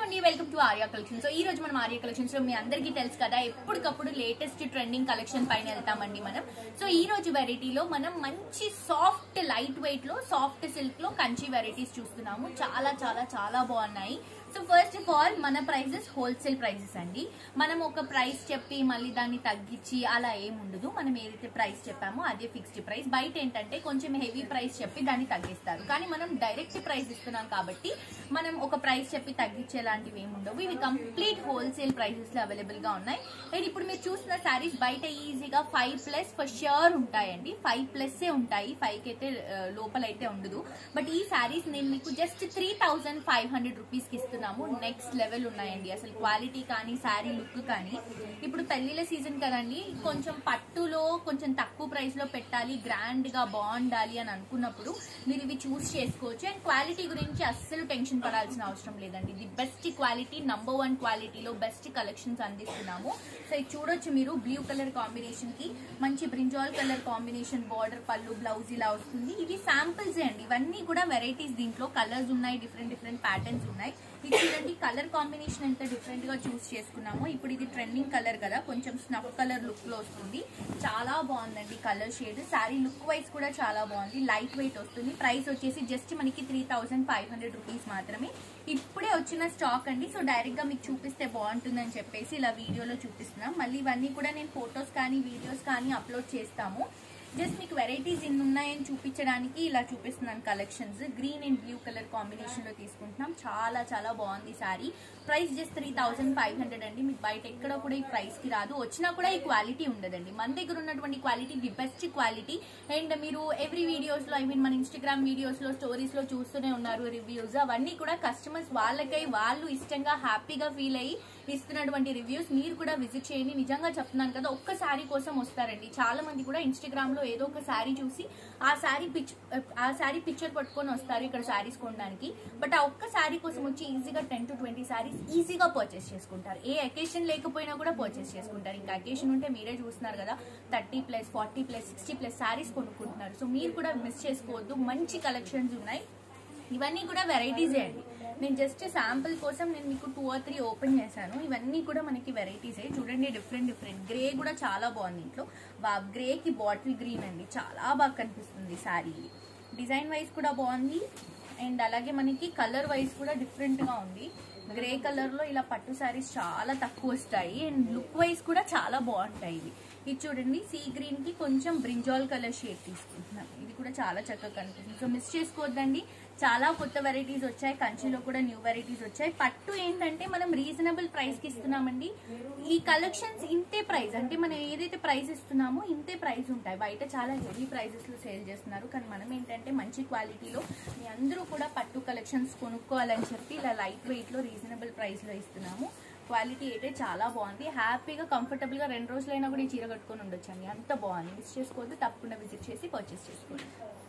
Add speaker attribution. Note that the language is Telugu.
Speaker 1: అండి welcome to Arya collection so ఈ రోజు మనం ఆర్యా కలెక్షన్స్ లో మీ అందరికీ తెలుసు కదా ఎప్పటికప్పుడు లేటెస్ట్ ట్రెండింగ్ కలెక్షన్ పైన వెళ్తామండి మనం సో ఈ రోజు వెరైటీలో మనం మంచి సాఫ్ట్ లైట్ వెయిట్ లో సాఫ్ట్ సిల్క్ లో కంచి వెరైటీస్ చూస్తున్నాము చాలా చాలా చాలా బాగున్నాయి సో ఫస్ట్ ఆఫ్ ఆల్ మన ప్రైజెస్ హోల్సేల్ ప్రైజెస్ అండి మనం ఒక ప్రైస్ చెప్పి మళ్ళీ దాన్ని తగ్గించి అలా ఏం ఉండదు మనం ఏదైతే ప్రైస్ చెప్పామో అదే ఫిక్స్డ్ ప్రైస్ బయట ఏంటంటే కొంచెం హెవీ ప్రైస్ చెప్పి దాన్ని తగ్గిస్తారు కానీ మనం డైరెక్ట్ ప్రైస్ ఇస్తున్నాం కాబట్టి మనం ఒక ప్రైస్ చెప్పి తగ్గించేలాంటివి ఏమి ఉండవు ఇవి కంప్లీట్ హోల్సేల్ ప్రైసెస్ లో అవైలబుల్ గా ఉన్నాయి అండ్ ఇప్పుడు మీరు చూసిన శారీస్ బయట ఈజీగా ఫైవ్ ప్లస్ ఫర్ ష్యూర్ ఉంటాయండి ఫైవ్ ప్లస్ ఉంటాయి ఫైవ్ కి అయితే ఆ, లోపల అయితే ఉండదు బట్ ఈ శారీస్ నేను మీకు just three thousand five hundred rupees కి ఇస్తున్నాము నెక్స్ట్ లెవెల్ ఉన్నాయండి అసలు క్వాలిటీ కానీ శారీ లుక్ కానీ ఇప్పుడు పెళ్లిళ్ళ సీజన్ కదండి కొంచెం పట్టులో కొంచెం తక్కువ ప్రైస్ లో పెట్టాలి గ్రాండ్ గా బాగుండాలి అని అనుకున్నప్పుడు మీరు ఇవి చూస్ చేసుకోవచ్చు అండ్ క్వాలిటీ గురించి అస్సలు టెన్షన్ పడాల్సిన అవసరం లేదండి ఇది బెస్ట్ క్వాలిటీ నంబర్ వన్ క్వాలిటీలో బెస్ట్ కలెక్షన్స్ అందిస్తున్నాము సో ఇది చూడొచ్చు మీరు బ్లూ కలర్ కాంబినేషన్ కి మంచి brinjal colour combination border pallu blouse ఇలా వస్తుంది ఇవి శాంపిల్స్ అండి ఇవన్నీ కూడా వెరైటీస్ దీంట్లో కలర్స్ ఉన్నాయి డిఫరెంట్ డిఫరెంట్ ప్యాటర్న్స్ ఉన్నాయి ఇది చూడండి కలర్ కాంబినేషన్ ఎంత డిఫరెంట్ గా చూస్ చేసుకున్నామో ఇప్పుడు ఇది ట్రెండింగ్ కలర్ కదా కొంచెం స్నఫ్ కలర్ లుక్ లో వస్తుంది చాలా బాగుందండి colour shade sari look wise కూడా చాలా బాగుంది లైట్ వెయిట్ వస్తుంది ప్రైస్ వచ్చేసి జస్ట్ మనకి three thousand five hundred rupees మాత్రమే ఇప్పుడే వచ్చిన స్టాక్ అండి సో డైరెక్ట్ గా మీకు చూపిస్తే బాగుంటుందని చెప్పేసి ఇలా వీడియోలో చూపిస్తున్నాం మళ్ళీ ఇవన్నీ కూడా నేను ఫొటోస్ కానీ వీడియోస్ కానీ అప్లోడ్ చేస్తాము జస్ట్ మీకు వెరైటీస్ ఇన్ని ఉన్నాయని చూపించడానికి ఇలా చూపిస్తున్నాను collections green and blue colour combination లో తీసుకుంటున్నాం చాలా చాలా బాగుంది sari price just three thousand five hundred అండి మీకు బయట ఎక్కడ కూడా ఈ ప్రైస్ కి రాదు వచ్చినా కూడా ఈ క్వాలిటీ ఉండదండి మన దగ్గర ఉన్నటువంటి quality the best quality and మీరు ఎవ్రీ వీడియోస్ లో ఐ మీన్ మన ఇన్స్టాగ్రామ్ వీడియోస్ లో స్టోరీస్ లో చూస్తూనే ఉన్నారు రివ్యూస్ అవన్నీ కూడా కస్టమర్స్ వాళ్ళకై వాళ్ళు ఇష్టంగా హ్యాపీగా ఫీల్ అయ్యి ఇస్తున్నటువంటి రివ్యూస్ మీరు కూడా విజిట్ చేయండి నిజంగా చెప్తున్నాను కదా ఒక్క శారీ కోసం వస్తారండి చాలా మంది కూడా ఇన్స్టాగ్రామ్ లో ఏదో ఒక శారీ చూసి ఆ శారీ పిచ్ ఆ శారీ పిక్చర్ పట్టుకొని వస్తారు ఇక్కడ శారీస్ కొనడానికి బట్ ఆ ఒక్క శారీ కోసం వచ్చి ఈజీగా టెన్ టు ట్వంటీ శారీస్ ఈజీగా పర్చేస్ చేసుకుంటారు ఏ అకేషన్ లేకపోయినా కూడా పర్చేస్ చేసుకుంటారు ఇంకా అకేషన్ ఉంటే మీరే చూస్తున్నారు కదా thirty plus forty plus sixty plus saris కొనుక్కుంటున్నారు సో మీరు కూడా మిస్ చేసుకోవద్దు మంచి కలెక్షన్స్ ఉన్నాయి ఇవన్నీ కూడా వెరైటీసే అండి నేను జస్ట్ శాంపుల్ కోసం నేను మీకు టూ ఆర్ త్రీ ఓపెన్ చేశాను ఇవన్నీ కూడా మనకి వెరైటీసే చూడండి డిఫరెంట్ డిఫరెంట్ గ్రే కూడా చాలా బాగుంది ఇంట్లో వా గ్రేకి బాటిల్ గ్రీన్ అండి చాలా బాగా కనిపిస్తుంది శారీ డిజైన్ వైజ్ కూడా బాగుంది అండ్ అలాగే మనకి కలర్ వైజ్ కూడా డిఫరెంట్ గా ఉంది గ్రే కలర్ లో ఇలా పట్టు శారీస్ చాలా తక్కువ వస్తాయి అండ్ లుక్ వైజ్ కూడా చాలా బాగుంటాయి ఇవి ఇది చూడండి సీ గ్రీన్ కి కొంచెం బ్రింజాల్ కలర్ షేడ్ తీసుకుంటున్నాం ఇది కూడా చాలా చక్కగా కనిపిస్తుంది సో మిస్ చేసుకోవద్దండి చాలా కొత్త వెరైటీస్ వచ్చాయి కంచిలో కూడా న్యూ వెరైటీస్ వచ్చాయి పట్టు ఏంటంటే మనం రీజనబుల్ ప్రైస్ కి ఇస్తున్నామండి ఈ కలెక్షన్స్ ఇంతే ప్రైస్ అంటే మనం ఏదైతే ప్రైస్ ఇస్తున్నామో ఇంతే ప్రైస్ ఉంటాయి బయట చాలా హెవీ ప్రైజెస్ లో సేల్ చేస్తున్నారు కానీ మనం ఏంటంటే మంచి క్వాలిటీలో మీ అందరూ కూడా పట్టు కలెక్షన్స్ కొనుక్కోవాలని చెప్పి ఇలా లైట్ వెయిట్ లో రీజనబుల్ ప్రైస్ లో ఇస్తున్నాము క్వాలిటీ అయితే చాలా బాగుంది హ్యాపీగా కంఫర్టబుల్ గా రెండు రోజులైనా కూడా ఈ చీర కట్టుకొని ఉండొచ్చు అండి అంత బాగుంది మిస్ చేసుకోవద్దు తప్పకుండా విజిట్ చేసి పర్చేస్ చేసుకోండి